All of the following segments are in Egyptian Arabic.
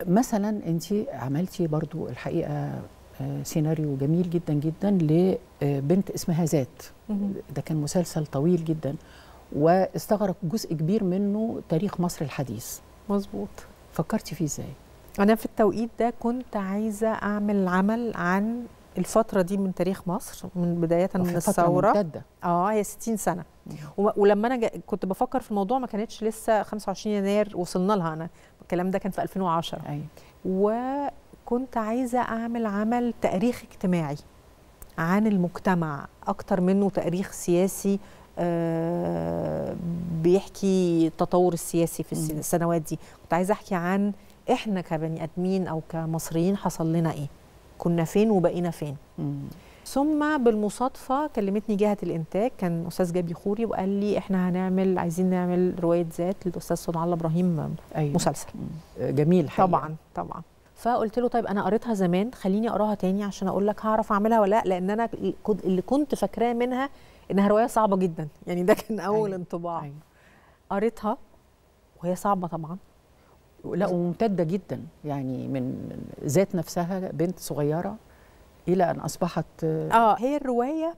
مثلا انت عملتي برضو الحقيقه آه، سيناريو جميل جدا جدا لبنت اسمها ذات ده كان مسلسل طويل جدا واستغرق جزء كبير منه تاريخ مصر الحديث مظبوط فكرتي فيه ازاي انا في التوقيت ده كنت عايزه اعمل عمل عن الفتره دي من تاريخ مصر من بدايه من في فترة الثوره ممتدة. اه هي 60 سنه و- ولما انا جا- كنت بفكر في الموضوع ما كانتش لسه 25 يناير وصلنا لها انا الكلام ده كان في 2010 أيوة. وكنت عايزه اعمل عمل تاريخ اجتماعي عن المجتمع اكتر منه تاريخ سياسي آه، بيحكي التطور السياسي في الس- مم. السنوات دي كنت عايزه احكي عن احنا كبني ادمين او كمصريين حصل لنا ايه كنا فين وبقينا فين مم. ثم بالمصادفه كلمتني جهه الانتاج كان استاذ جابي خوري وقال لي احنا هنعمل عايزين نعمل روايه ذات للاستاذ صنع الله ابراهيم أيوة. مسلسل آه، جميل حقيقة. طبعا طبعا فقلت له طيب انا قريتها زمان خليني اقراها تاني عشان اقول لك هعرف اعملها ولا لا لان انا كنت- اللي كنت فاكراه منها انها روايه صعبه جدا يعني ده كان اول أيوة. انطباع أيوة. قريتها وهي صعبه طبعا لا وممتدة جدا يعني من ذات نفسها بنت صغيرة إلى أن أصبحت آه، اه هي الروايه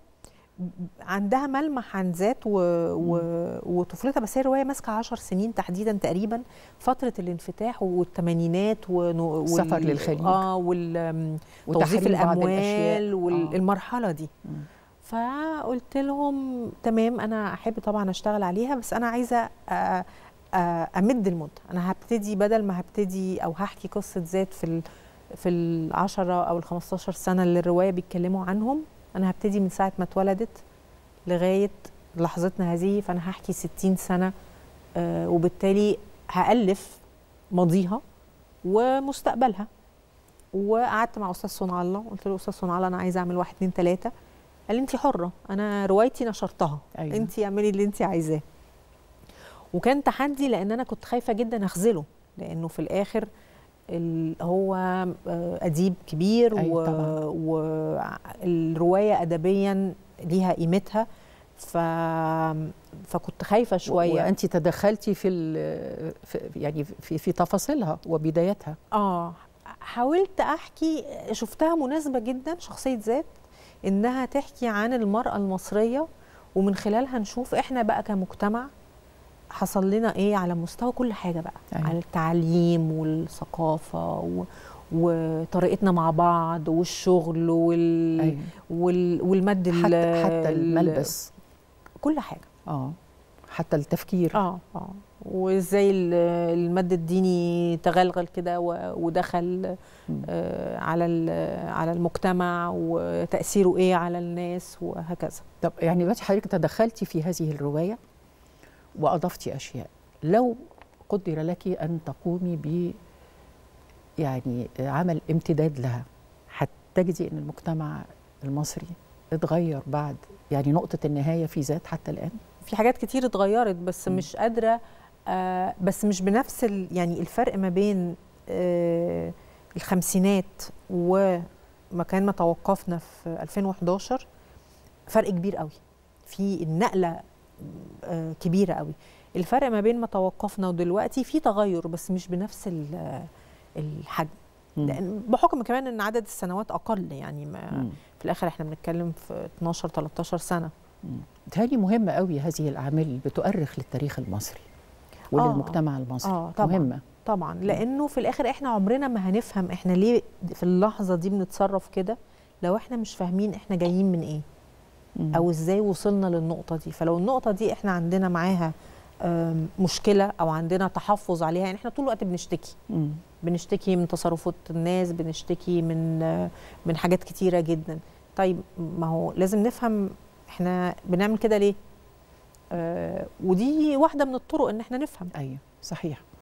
عندها ملمح عن ذات و... و... وطفولتها بس هي روايه ماسكه 10 سنين تحديدا تقريبا فتره الانفتاح والثمانينات ونو... السفر للخليج. اه وال... وتحرير توظيف بعض الاموال الأشياء. آه. والمرحله دي مم. فقلت لهم تمام انا احب طبعا اشتغل عليها بس انا عايزه أ- أ- امد المده انا هبتدي بدل ما هبتدي او هحكي قصه ذات في ال في العشرة او ال 15 سنه اللي الروايه بيتكلموا عنهم انا هبتدي من ساعه ما اتولدت لغايه لحظتنا هذه فانا هحكي 60 سنه آه، وبالتالي هالف ماضيها ومستقبلها وقعدت مع استاذ صنع الله قلت له استاذ صنع الله انا عايزه اعمل واحد اتنين تلاته قال لي انت حره انا روايتي نشرتها أيوة. أيوة. انت اعملي اللي انت عايزاه وكان تحدي لان انا كنت خايفه جدا اخذله لانه في الاخر ال- هو آه، اديب كبير أيوة طبعاً. والروايه ادبيا ليها قيمتها ف... فكنت خايفه شويه وأنت تدخلتي في, ال- في يعني في في تفاصيلها وبدايتها اه حاولت احكي شفتها مناسبه جدا شخصيه ذات انها تحكي عن المراه المصريه ومن خلالها نشوف احنا بقى كمجتمع حصل لنا ايه على مستوى كل حاجه بقى أيوة. أيوة. على التعليم والثقافه و... وطريقتنا مع بعض والشغل وال... أيوة. وال... والمد ال- حتى حتى ال- الملبس كل حاجه اه حتى التفكير اه اه وازاي ال- المد الديني تغلغل كده و- ودخل مم. آه على ال- على المجتمع وتاثيره ايه على الناس وهكذا طب يعني دلوقتي حضرتك تدخلتي في هذه الرواية وأضفتي أشياء لو قدر لك أن تقومي ب يعني عمل امتداد لها هتجدي أن المجتمع المصري اتغير بعد يعني نقطة النهاية في ذات حتى الآن في حاجات كتير اتغيرت بس مم. مش قادره آه بس مش بنفس ال يعني الفرق ما بين آه الخمسينات ومكان ما توقفنا في 2011 فرق كبير قوي في النقله آه كبيره قوي الفرق ما بين ما توقفنا ودلوقتي في تغير بس مش بنفس ال- الحجم مم. لأن بحكم كمان ان عدد السنوات اقل يعني ما مم. في الاخر احنا بنتكلم في 12 13 سنه تهيألي مهمة قوي هذه الأعمال اللي بتؤرخ للتاريخ المصري وللمجتمع المصري آه، طبعاً. مهمة طبعا لانه في الاخر احنا عمرنا ما هنفهم احنا ليه في اللحظه دي بنتصرف كده لو احنا مش فاهمين احنا جايين من ايه مم. او ازاي وصلنا للنقطه دي فلو النقطه دي احنا عندنا معاها آم، مشكله او عندنا تحفظ عليها يعني احنا طول الوقت بنشتكي مم. بنشتكي من تصرفات الناس بنشتكي من آه، من حاجات كتيره جدا طيب ما هو لازم نفهم احنا بنعمل كده ليه آه ودي واحده من الطرق ان احنا نفهم أيوة صحيح